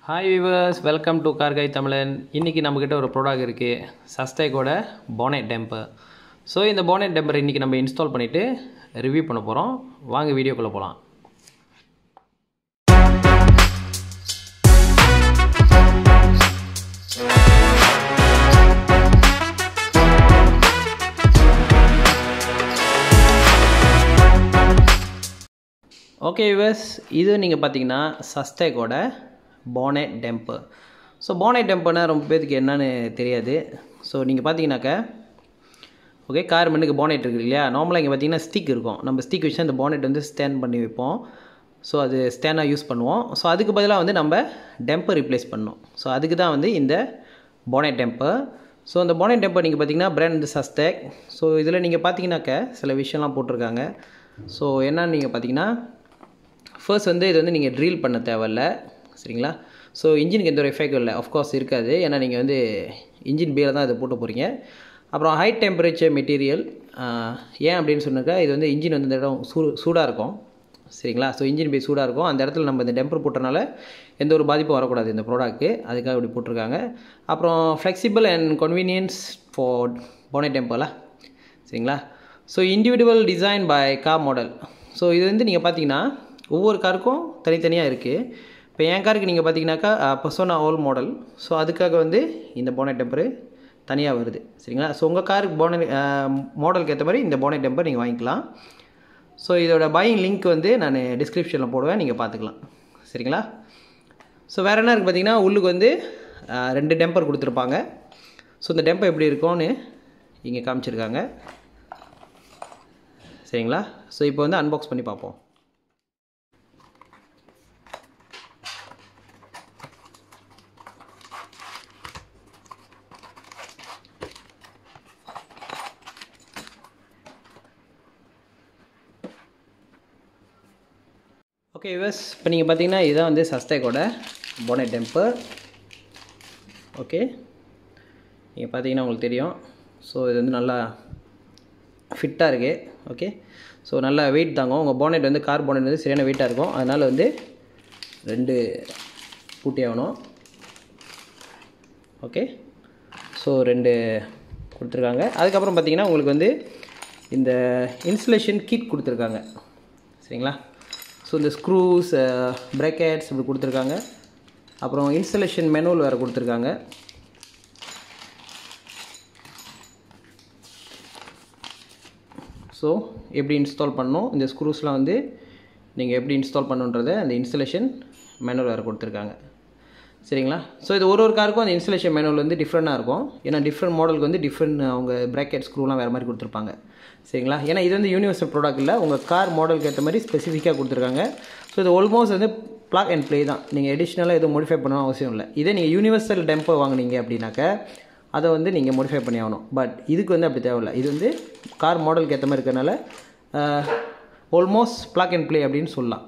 Hi viewers welcome to car guy Tamilan இன்றைக்கி நம்மக்கிட்ட ஒரு ப்ராடக்ட் இருக்குது சஸ்டேக்கோட போனட் டெம்பர் ஸோ இந்த போனட் டெம்பர் இன்றைக்கி நம்ம இன்ஸ்டால் பண்ணிவிட்டு ரிவ்யூ பண்ண போகிறோம் வாங்க வீடியோக்குள்ளே போகலாம் ஓகே விவர்ஸ் இது நீங்கள் பார்த்தீங்கன்னா சஸ்டேக்கோட போனட் டெம்பர் ஸோ போனட் டெம்பர்னா ரொம்ப பேருக்கு என்னன்னு தெரியாது ஸோ நீங்கள் பார்த்தீங்கன்னாக்கா ஓகே கார் மண்ணுக்கு போனட் இருக்குது இல்லையா நார்மலாக இங்கே பார்த்தீங்கன்னா ஸ்டிக் இருக்கும் நம்ம ஸ்டிக் வச்சு அந்த போனட் வந்து ஸ்டேண்ட் பண்ணி வைப்போம் ஸோ அது ஸ்டேண்டாக யூஸ் பண்ணுவோம் ஸோ அதுக்கு பதிலாக வந்து நம்ம டெம்பர் ரிப்ளேஸ் பண்ணோம் ஸோ அதுக்கு தான் வந்து இந்த போனட் டெம்பர் ஸோ அந்த போனட் டெம்பர் நீங்கள் பார்த்தீங்கன்னா பிராண்ட் வந்து சஸ்டேக் ஸோ இதில் நீங்கள் பார்த்தீங்கன்னாக்க சில விஷயம்லாம் போட்டிருக்காங்க ஸோ என்னன்னு நீங்கள் பார்த்தீங்கன்னா ஃபர்ஸ்ட் வந்து இது வந்து நீங்கள் ட்ரில் பண்ண தேவையில்ல சரிங்களா ஸோ இன்ஜினுக்கு எந்த ஒரு எஃபெக்டும் இல்லை ஆஃப்கோர்ஸ் இருக்காது ஏன்னா நீங்கள் வந்து இன்ஜின் பேல தான் இதை போட்டு போகிறீங்க அப்புறம் ஹை டெம்பரேச்சர் மெட்டீரியல் ஏன் அப்படின்னு சொன்னாக்கா இது வந்து இன்ஜின் வந்து இந்த இடம் சூ சூடாக இருக்கும் சரிங்களா ஸோ இன்ஜின் பே சூடாக இருக்கும் அந்த இடத்துல நம்ம இந்த டெம்பர் போட்டனால எந்த ஒரு பாதிப்பும் வரக்கூடாது இந்த ப்ராடக்ட்டு அதுக்காக இப்படி போட்டிருக்காங்க அப்புறம் flexible and convenience for bonnet டெம்பர்லாம் சரிங்களா so individual design by car model so இது வந்து நீங்கள் பார்த்தீங்கன்னா ஒவ்வொரு காருக்கும் தனித்தனியாக இருக்குது இப்போ என் காருக்கு நீங்கள் பார்த்தீங்கன்னாக்கா பர்சோனா ஓல் மாடல் ஸோ அதுக்காக வந்து இந்த போனட் டெம்பரு தனியாக வருது சரிங்களா ஸோ உங்கள் காருக்கு போனட் மாடலுக்கு ஏற்ற மாதிரி இந்த போனட் டெம்பர் நீங்கள் வாங்கிக்கலாம் ஸோ இதோட பையிங் லிங்க் வந்து நான் டிஸ்கிரிப்ஷனில் போடுவேன் நீங்கள் பார்த்துக்கலாம் சரிங்களா ஸோ வேறு என்ன இருக்குது பார்த்தீங்கன்னா உள்ளுக்கு வந்து ரெண்டு டெம்பர் கொடுத்துருப்பாங்க ஸோ இந்த டெம்பர் எப்படி இருக்கும்னு இங்கே காமிச்சிருக்காங்க சரிங்களா ஸோ இப்போ வந்து அன்பாக்ஸ் பண்ணி பார்ப்போம் ஓகே யூஎஸ் இப்போ நீங்கள் பார்த்தீங்கன்னா இதுதான் வந்து சஸ்டேக்கோட போனட் டெம்பர் ஓகே நீங்கள் பார்த்தீங்கன்னா உங்களுக்கு தெரியும் ஸோ இது வந்து நல்லா ஃபிட்டாக இருக்குது ஓகே ஸோ நல்லா வெயிட் தாங்கும் உங்கள் போனட் வந்து கார் போனட் வந்து சரியான வெயிட்டாக இருக்கும் அதனால் வந்து ரெண்டு பூட்டி ஆகணும் ஓகே ஸோ ரெண்டு கொடுத்துருக்காங்க அதுக்கப்புறம் பார்த்தீங்கன்னா உங்களுக்கு வந்து இந்த இன்சுலேஷன் கிட் கொடுத்துருக்காங்க சரிங்களா ஸோ இந்த ஸ்க்ரூஸ் ப்ரேக்கெட்ஸ் இப்படி கொடுத்துருக்காங்க அப்புறம் இன்ஸ்டலேஷன் மெனுவல் வேறு கொடுத்துருக்காங்க ஸோ எப்படி இன்ஸ்டால் பண்ணணும் இந்த ஸ்க்ரூஸ்லாம் வந்து நீங்கள் எப்படி இன்ஸ்டால் பண்ணுன்றதை அந்த இன்ஸ்டலேஷன் மேனுவல் வேறு கொடுத்துருக்காங்க சரிங்களா ஸோ இது ஒரு ஒரு காருக்கும் அந்த இன்ஸ்டலேஷன் மேனுவல் வந்து டிஃப்ரெண்ட்டாக இருக்கும் ஏன்னா டிஃப்ரெண்ட் மாடலுக்கு வந்து டிஃப்ரெண்ட் அவங்க ப்ராக்கெட் ஸ்க்ரூலாம் வேறு மாதிரி கொடுத்துருப்பாங்க சரிங்களா ஏன்னா இது வந்து யூனிவர்சல் ப்ராடக்ட் இல்லை உங்கள் கார் மாடலுக்கு ஏற்ற மாதிரி ஸ்பெசிஃபிக்காக கொடுத்துருக்காங்க ஸோ இது ஆல்மோஸ்ட் வந்து ப்ளாக் அண்ட் ப்ளே தான் நீங்கள் எடிஷ்னலாக எதுவும் மோடிஃபை பண்ணணும் அவசியம் இல்லை இதே நீங்கள் யூனிவர்சல் டெம்போ வாங்கினீங்க அப்படின்னாக்க அதை வந்து நீங்கள் மோடிஃபை பண்ணி ஆகணும் பட் இதுக்கு வந்து அப்படி தேவையில்லை இது வந்து கார் மாடலுக்கு ஏற்ற மாதிரி இருக்கிறனால ஆல்மோஸ்ட் ப்ளாக் அண்ட் ப்ளே அப்படின்னு சொல்லலாம்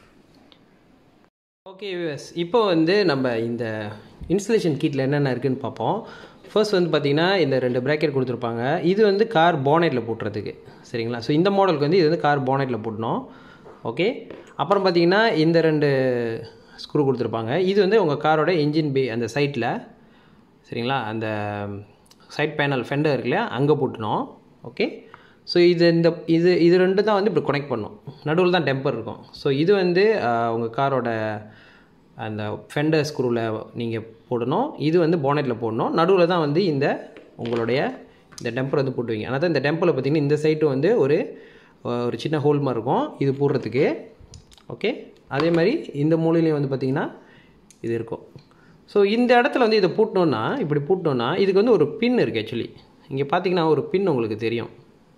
ஓகே யூஎஸ் இப்போ வந்து நம்ம இந்த இன்ஸ்டலேஷன் கீட்டில் என்னென்ன இருக்குதுன்னு பார்ப்போம் ஃபர்ஸ்ட் வந்து பார்த்திங்கன்னா இந்த ரெண்டு ப்ராக்கெட் கொடுத்துருப்பாங்க இது வந்து கார் போனெட்டில் போட்டுறதுக்கு சரிங்களா ஸோ இந்த மாடலுக்கு வந்து இது வந்து கார் போனெட்டில் போட்டணும் ஓகே அப்புறம் பார்த்திங்கன்னா இந்த ரெண்டு ஸ்க்ரூ கொடுத்துருப்பாங்க இது வந்து உங்கள் காரோட இன்ஜின் பே அந்த சைட்டில் சரிங்களா அந்த சைட் பேனல் ஃபெண்டர் இருக்கு இல்லையா அங்கே போட்டணும் ஓகே ஸோ இது இந்த இது இது ரெண்டு தான் வந்து இப்படி கனெக்ட் பண்ணும் நடுவில் தான் டெம்பர் இருக்கும் ஸோ இது வந்து உங்கள் காரோட அந்த ஃபெண்டர் ஸ்க்ரூவில் நீங்கள் போடணும் இது வந்து போனெட்டில் போடணும் நடுவில் தான் வந்து இந்த உங்களுடைய இந்த டெம்பர் வந்து போட்டுவீங்க ஆனால் தான் இந்த டெம்பரில் பார்த்திங்கன்னா இந்த சைட்டு வந்து ஒரு ஒரு சின்ன ஹோல் மாதிரி இருக்கும் இது போடுறதுக்கு ஓகே அதே மாதிரி இந்த மூலையிலையும் வந்து பார்த்திங்கன்னா இது இருக்கும் ஸோ இந்த இடத்துல வந்து இதை பூட்டணுன்னா இப்படி பூட்டணுன்னா இதுக்கு வந்து ஒரு பின் இருக்குது ஆக்சுவலி இங்கே பார்த்தீங்கன்னா ஒரு பின் உங்களுக்கு தெரியும்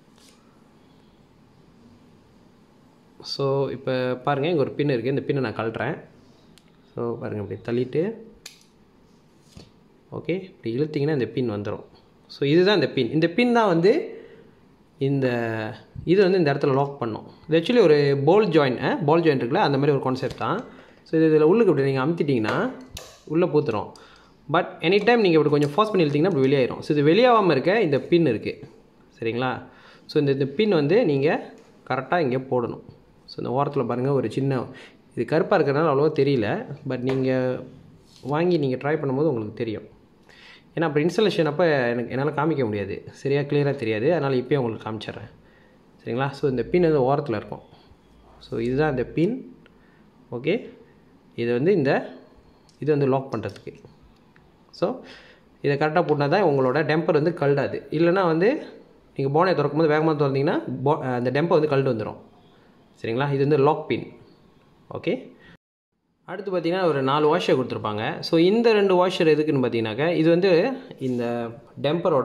ஸோ இப்போ பாருங்கள் இங்கே ஒரு பின் இருக்குது இந்த பின்னை நான் கழட்டுறேன் ஸோ பாருங்கள் இப்படி தள்ளிட்டு ஓகே இப்படி இழுத்திங்கன்னா இந்த பின் வந்துடும் ஸோ இதுதான் இந்த பின் இந்த பின் தான் வந்து இந்த இது வந்து இந்த இடத்துல லாக் பண்ணும் இது ஆக்சுவலி ஒரு போல் ஜாயின் பால் ஜாயின் இருக்குல்ல அந்த மாதிரி ஒரு கான்செப்ட் தான் ஸோ இது இதில் உள்ளுக்கு இப்படி நீங்கள் அமுத்திட்டிங்கன்னா உள்ளே பூத்துரும் பட் எனி டைம் நீங்கள் இப்படி கொஞ்சம் ஃபாஸ்ட் பண்ணி இழுத்திங்கன்னா இப்படி வெளியாயிரும் ஸோ இது வெளியாகாமல் இருக்க இந்த பின் இருக்குது சரிங்களா ஸோ இந்த இந்த பின் வந்து நீங்கள் கரெக்டாக இங்கே போடணும் ஸோ இந்த ஓரத்தில் பாருங்கள் ஒரு சின்ன இது கருப்பாக இருக்கிறனால அவ்வளோவா தெரியல பட் நீங்கள் வாங்கி நீங்கள் ட்ரை பண்ணும்போது உங்களுக்கு தெரியும் ஏன்னா அப்போ இன்ஸ்டலேஷன் அப்போ எனக்கு என்னால் காமிக்க முடியாது சரியாக கிளியராக தெரியாது அதனால் இப்போயே உங்களுக்கு காமிச்சிடுறேன் சரிங்களா ஸோ இந்த பின் வந்து ஓரத்தில் இருக்கும் ஸோ இதுதான் இந்த பின் ஓகே இது வந்து இந்த இது வந்து லாக் பண்ணுறதுக்கு ஸோ இதை கரெக்டாக போட்டால் தான் உங்களோட டெம்பர் வந்து கல்டாது இல்லைனா வந்து நீங்கள் போனை திறக்கும் போது வேகமாக திறந்தீங்கன்னா போ அந்த டெம்பர் வந்து கல்டு வந்துடும் சரிங்களா இது வந்து லாக் பின் ஓகே அடுத்து பார்த்தீங்கன்னா ஒரு நாலு வாஷர் கொடுத்துருப்பாங்க ஸோ இந்த ரெண்டு வாஷர் எதுக்குன்னு பார்த்தீங்கன்னாக்கா இது வந்து இந்த டெம்பரோட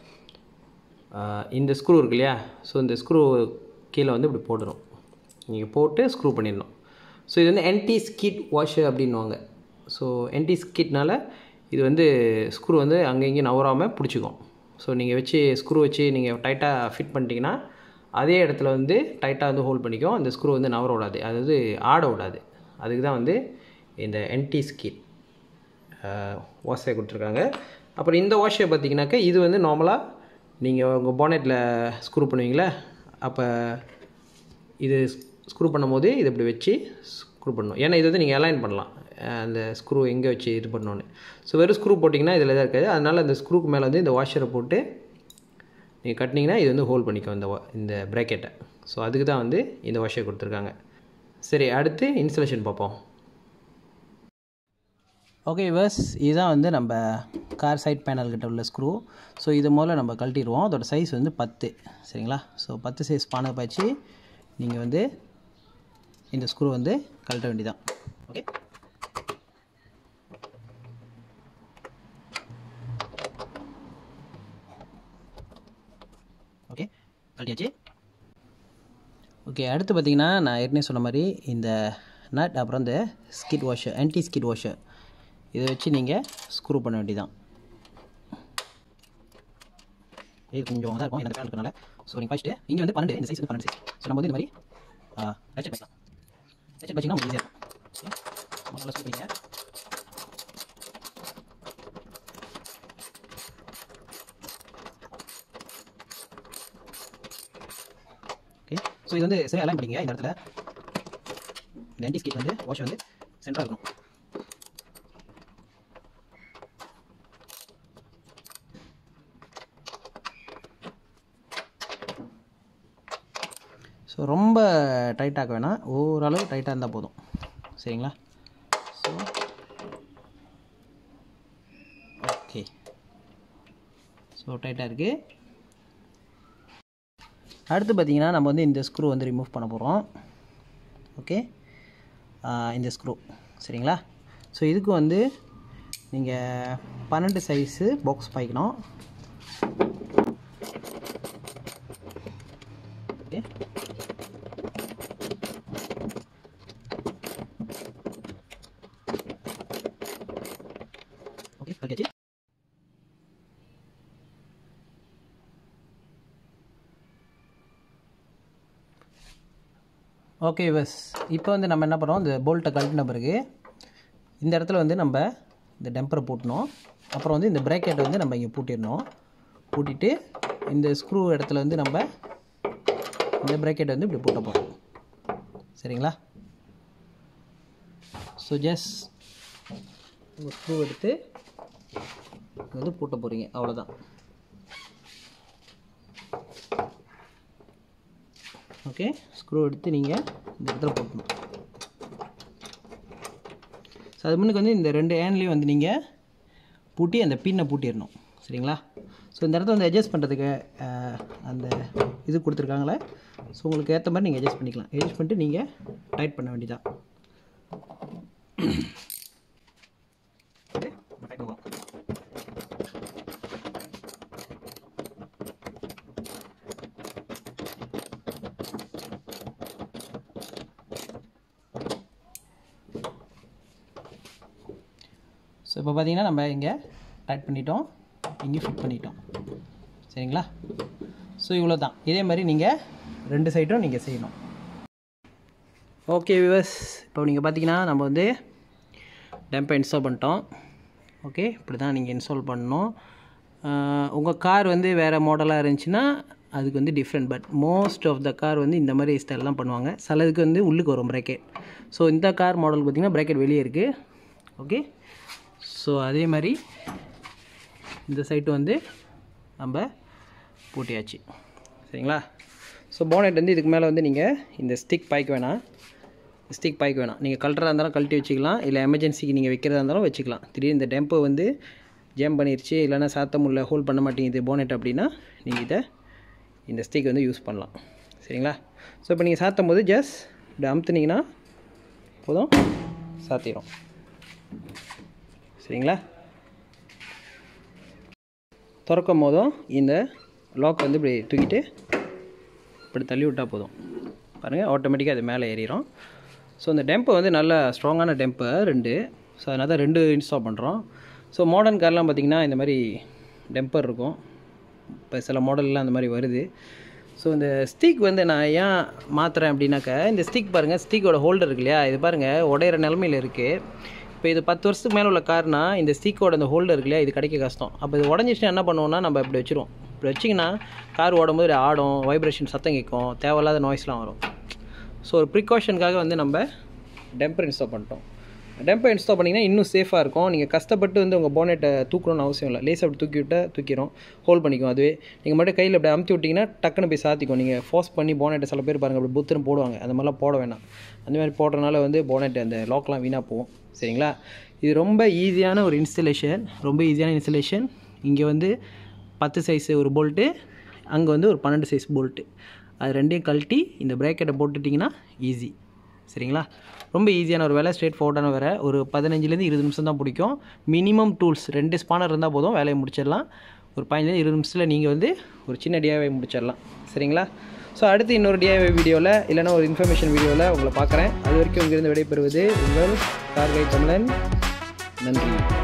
இந்த ஸ்க்ரூ இருக்கு இல்லையா ஸோ இந்த ஸ்க்ரூ கீழே வந்து இப்படி போட்டுரும் நீங்கள் போட்டு ஸ்க்ரூ பண்ணிடணும் ஸோ இது வந்து என்டி ஸ்கிட் வாஷர் அப்படின்வாங்க ஸோ என்டி ஸ்கிட்னால இது வந்து ஸ்க்ரூ வந்து அங்கே இங்கேயும் நவராமல் பிடிச்சிக்கும் ஸோ நீங்கள் வச்சு ஸ்க்ரூ வச்சு நீங்கள் டைட்டாக ஃபிட் பண்ணிட்டீங்கன்னா அதே இடத்துல வந்து டைட்டாக வந்து ஹோல்ட் பண்ணிக்கும் அந்த ஸ்க்ரூ வந்து நவர விடாது அதாவது ஆட விடாது அதுக்கு தான் வந்து இந்த என்டி ஸ்கிட் வாஷை கொடுத்துருக்காங்க அப்புறம் இந்த வாஷை பார்த்தீங்கன்னாக்கா இது வந்து நார்மலாக நீங்கள் உங்கள் பானெட்டில் ஸ்க்ரூ பண்ணுவீங்களே அப்போ இது ஸ்க்ரூ பண்ணும்போது இது இப்படி வச்சு ஸ்க்ரூ பண்ணணும் ஏன்னா இது வந்து நீங்கள் அலைன் பண்ணலாம் அந்த ஸ்க்ரூ எங்கே வச்சு இது பண்ணணுன்னு ஸோ வெறும் ஸ்க்ரூ போட்டிங்கன்னா இதில் தான் இருக்காது அதனால் அந்த ஸ்க்ரூக்கு மேலே வந்து இந்த வாஷரை போட்டு நீங்கள் கட்டினீங்கன்னா இது வந்து ஹோல்ட் பண்ணிக்கும் இந்த இந்த ப்ராக்கெட்டை ஸோ அதுக்கு தான் வந்து இந்த வாஷரை கொடுத்துருக்காங்க சரி அடுத்து இன்ஸ்டலேஷன் பார்ப்போம் ஓகே வர்ஸ் இதுதான் வந்து நம்ம கார் சைட் பேனல் கிட்ட உள்ள ஸ்க்ரூ ஸோ இது முதல்ல நம்ம கழட்டிடுவோம் அதோட சைஸ் வந்து பத்து சரிங்களா ஸோ பத்து சைஸ் பானை பாய்ச்சி நீங்கள் வந்து இந்த ஸ்க்ரூ வந்து கழட்ட வேண்டியதான் ஓகே ஓகே கழட்டியாச்சு ஓகே அடுத்து பார்த்தீங்கன்னா நான் ஏற்கனவே சொன்ன மாதிரி இந்த நட் அப்புறம் இந்த skid washer anti skid washer இதை வச்சு நீங்கள் ஸ்க்ரூ பண்ண வேண்டியதான் இது கொஞ்சம் தான் இருக்கும் எனக்கு பேன் இருக்கனால ஸோ நீங்கள் ஃபஸ்ட்டு இங்கே வந்து பன்னெண்டு இந்த சைஸ் வந்து பன்னெண்டு சைஸ் ஸோ நம்ம வந்து இந்த மாதிரி ஹெச்எட் பேசலாம் ஹெச்எட் பேச்சிங்கன்னா உங்களுக்கு ஈஸியாக இருக்கும் நல்லா ஸ்க்ரூ பண்ணிங்க ஓகே ஸோ இது வந்து சரி அலைன் பண்ணிங்க இந்த இடத்துல இந்த ஆன்டி ஸ்கிட் வந்து வாஷ் வந்து சென்டராக இருக்கும் ஸோ ரொம்ப டைட்டாக வேணாம் ஓரளவு டைட்டாக இருந்தால் போதும் சரிங்களா ஸோ ஓகே ஸோ டைட்டாக இருக்குது அடுத்து பார்த்தீங்கன்னா நம்ம வந்து இந்த ஸ்க்ரூ வந்து ரிமூவ் பண்ண போகிறோம் ஓகே இந்த ஸ்க்ரூ சரிங்களா ஸோ இதுக்கு வந்து நீங்கள் பன்னெண்டு சைஸு பாக்ஸ் பாய்க்கணும் ஓகே ஓகே ஓகே ஓகே பஸ் இப்போ வந்து நம்ம என்ன பண்ணுறோம் இந்த போல்ட்டை கழட்டின பிறகு இந்த இடத்துல வந்து நம்ம இந்த டெம்பரை பூட்டணும் அப்புறம் வந்து இந்த பிரேக்கெட்டை வந்து நம்ம இங்கே பூட்டிடணும் பூட்டிட்டு இந்த ஸ்க்ரூ இடத்துல வந்து நம்ம இந்த பிரேக்கெட்டை வந்து இப்படி பூட்ட போகிறோம் சரிங்களா ஸோ ஜஸ்ட் ஒரு ஸ்க்ரூ எடுத்து இங்க வந்து பூட்ட போகிறீங்க அவ்வளோதான் ஓகே ஸ்க்ரூ எடுத்து நீங்கள் இந்த இடத்துல போட்டணும் ஸோ அது முன்னுக்கு வந்து இந்த ரெண்டு ஏன்லேயும் வந்து நீங்கள் பூட்டி அந்த பின்னை பூட்டிடணும் சரிங்களா ஸோ இந்த இடத்த வந்து அட்ஜஸ்ட் பண்ணுறதுக்கு அஹ், அந்த இது கொடுத்துருக்காங்களே ஸோ உங்களுக்கு ஏற்ற மாதிரி நீங்கள் அட்ஜஸ்ட் பண்ணிக்கலாம் அட்ஜஸ்ட் பண்ணிட்டு நீங்கள் டைட் பண்ண வேண்டியதான் Okay, நம்ம tight பண்ணுவோம். ஸோ இப்போ பார்த்தீங்கன்னா நம்ம இங்கே டைட் பண்ணிட்டோம் இங்கே ஃபிட் பண்ணிட்டோம் சரிங்களா ஸோ இவ்வளோ தான் இதே மாதிரி நீங்கள் ரெண்டு சைடும் நீங்கள் செய்யணும் ஓகே விவஸ் இப்போ நீங்கள் பார்த்தீங்கன்னா நம்ம வந்து டெம்பை இன்ஸ்டால் பண்ணிட்டோம் ஓகே இப்படி தான் நீங்கள் இன்ஸ்டால் பண்ணணும் உங்கள் கார் வந்து வேறு மாடலாக இருந்துச்சுன்னா அதுக்கு வந்து different but most of the car வந்து இந்த மாதிரி ஸ்டைல் தான் பண்ணுவாங்க சிலதுக்கு வந்து உள்ளுக்கு வரும் ப்ராக்கெட் ஸோ இந்த கார் மாடல் பார்த்திங்கன்னா ப்ராக்கெட் வெளியே இருக்குது ஓகே ஸோ அதே மாதிரி இந்த சைட்டு வந்து நம்ம பூட்டியாச்சு சரிங்களா ஸோ போனட் வந்து இதுக்கு மேலே வந்து நீங்கள் இந்த ஸ்டிக் பாய்க்க வேணாம் ஸ்டிக் பாய்க்க வேணாம் நீங்கள் கழட்டுறதா இருந்தாலும் கழட்டி வச்சுக்கலாம் இல்லை எமர்ஜென்சிக்கு நீங்கள் வைக்கிறதா இருந்தாலும் வச்சுக்கலாம் திடீர்னு இந்த டெம்போ வந்து ஜேம் பண்ணிருச்சு இல்லைன்னா சாத்த முடியல ஹோல்ட் பண்ண மாட்டேங்குது போனட் அப்படின்னா நீங்கள் இதை இந்த ஸ்டிக் வந்து யூஸ் பண்ணலாம் சரிங்களா ஸோ இப்போ நீங்கள் சாத்தும் போது ஜஸ்ட் இப்படி அமுத்துனீங்கன்னா போதும் சாத்திடும் சரிங்களா திறக்கும் போதும் இந்த லாக் வந்து இப்படி தூக்கிட்டு இப்படி தள்ளி விட்டால் போதும் பாருங்கள் ஆட்டோமேட்டிக்காக அது மேலே ஏறிடும் ஸோ இந்த டெம்போ வந்து நல்ல ஸ்ட்ராங்கான டெம்போ ரெண்டு ஸோ அதனால தான் ரெண்டு இன்ஸ்டால் பண்ணுறோம் ஸோ மாடர்ன் கார்லாம் பார்த்திங்கன்னா இந்த மாதிரி டெம்பர் இருக்கும் இப்போ சில மாடல்லாம் அந்த மாதிரி வருது ஸோ இந்த ஸ்டிக் வந்து நான் ஏன் மாற்றுறேன் அப்படின்னாக்கா இந்த ஸ்டிக் பாருங்கள் ஸ்டிக்கோட ஹோல்டர் இருக்கு இல்லையா இது பாருங்கள் உடையிற நிலமையில் இருக்குது இப்போ இது பத்து வருஷத்துக்கு மேலே உள்ள கார்னா இந்த ஸ்டிக்கோட அந்த ஹோல்டர் இருக்கு இல்லையா இது கிடைக்க கஷ்டம் அப்போ இது உடஞ்சிச்சுன்னா என்ன பண்ணுவோம்னா நம்ம இப்படி வச்சிருவோம் இப்படி வச்சிங்கன்னா கார் ஓடும்போது ஆடும் வைப்ரேஷன் சத்தம் கேட்கும் தேவையில்லாத நாய்ஸ்லாம் வரும் ஸோ ஒரு ப்ரிகாஷனுக்காக வந்து நம்ம டெம்பர் இன்ஸ்டால் பண்ணிட்டோம் டெம்பர் இன்ஸ்டால் பண்ணிங்கன்னா இன்னும் சேஃபாக இருக்கும் நீங்கள் கஷ்டப்பட்டு வந்து உங்கள் போனெட்டை தூக்கணும்னு அவசியம் இல்லை லேஸ் அப்படி தூக்கி விட்டால் தூக்கிடும் ஹோல்ட் பண்ணிக்கும் அதுவே நீங்கள் மட்டும் கையில் அப்படி அமுத்தி விட்டிங்கன்னா டக்குன்னு போய் சாத்திக்கும் நீங்கள் ஃபோர்ஸ் பண்ணி போனெட்டை சில பேர் பாருங்கள் அப்படி புத்துன்னு போடுவாங்க அந்த மாதிரிலாம் போட வேணாம் அந்த மாதிரி போடுறதுனால வந்து போனெட் அந்த லாக்லாம் வீணாக போகும் சரிங்களா இது ரொம்ப ஈஸியான ஒரு இன்ஸ்டலேஷன் ரொம்ப ஈஸியான இன்ஸ்டலேஷன் இங்கே வந்து பத்து சைஸு ஒரு போல்ட்டு அங்கே வந்து ஒரு பன்னெண்டு சைஸ் போல்ட்டு அது ரெண்டையும் கழட்டி இந்த பிரேக்கெட்டை போட்டுட்டிங்கன்னா ஈஸி சரிங்களா ரொம்ப ஈஸியான ஒரு வேலை ஸ்ட்ரெயிட் ஃபார்வர்டான வேலை ஒரு பதினஞ்சுலேருந்து இருபது நிமிஷம் தான் பிடிக்கும் மினிமம் டூல்ஸ் ரெண்டு ஸ்பானர் இருந்தால் போதும் வேலையை முடிச்சிடலாம் ஒரு பதினஞ்சு இருபது நிமிஷத்தில் நீங்கள் வந்து ஒரு சின்ன டிஐவை முடிச்சிடலாம் சரிங்களா ஸோ அடுத்து இன்னொரு டிஐவை வீடியோவில் இல்லைனா ஒரு இன்ஃபர்மேஷன் வீடியோவில் உங்களை பார்க்குறேன் அது வரைக்கும் இங்கிருந்து விடைபெறுவது உங்கள் கார்கை தமிழன் நன்றி